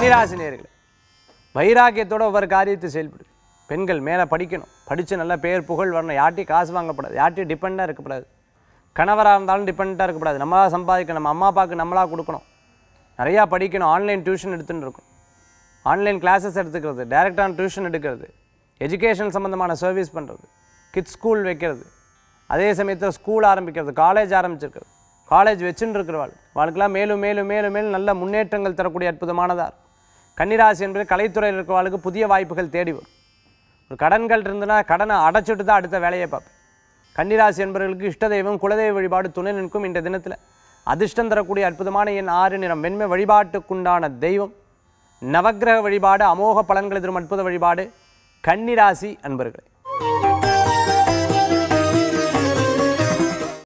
கன்னிராசி நேர்களே வைராக்கியத்தோட ஒவ்வொரு காரியத்தை செயல்படு பெண்கள் மேலே படிக்கணும் படித்து நல்ல பேர் புகழ் வரணும் யார்ட்டையும் காசு வாங்கக்கூடாது யார்ட்டையும் டிபெண்டாக இருக்கக்கூடாது கணவராக இருந்தாலும் டிபெண்ட்டாக இருக்கக்கூடாது நம்மளாக சம்பாதிக்கணும் நம்ம அம்மா அப்பாவுக்கு நம்மளாக கொடுக்கணும் நிறையா படிக்கணும் ஆன்லைன் டியூஷன் எடுத்துன்னு இருக்கணும் ஆன்லைன் கிளாஸஸ் எடுத்துக்கிறது டைரெக்டான டியூஷன் எடுக்கிறது எஜுகேஷன் சம்மந்தமான சர்வீஸ் பண்ணுறது கிட்ஸ் ஸ்கூல் வைக்கிறது அதே சமயத்தில் ஸ்கூல் ஆரம்பிக்கிறது காலேஜ் ஆரம்பிச்சிருக்கிறது காலேஜ் வச்சுன்னு இருக்கிறவாள் வாழ்க்கெல்லாம் மேலும் மேலும் மேலும் மேலும் நல்ல முன்னேற்றங்கள் தரக்கூடிய அற்புதமானதாக இருக்கும் கன்னிராசி என்பது கலைத்துறையில் இருக்கிறவாளுக்கு புதிய வாய்ப்புகள் தேடி வரும் ஒரு கடன்கள் இருந்ததுன்னா கடனை அடைச்சிட்டு தான் அடுத்த வேலையை பார்ப்பேன் கன்னிராசி என்பவர்களுக்கு இஷ்ட தெய்வம் குலதெய்வ வழிபாடு துணை நிற்கும் இந்த தினத்தில் அதிர்ஷ்டம் தரக்கூடிய அற்புதமான என் ஆறு நிறம் வெண்மை வழிபாட்டுக்குண்டான தெய்வம் நவக்கிரக வழிபாடு அமோக பலன்களை தரும் அற்புத வழிபாடு கன்னிராசி அன்பர்களே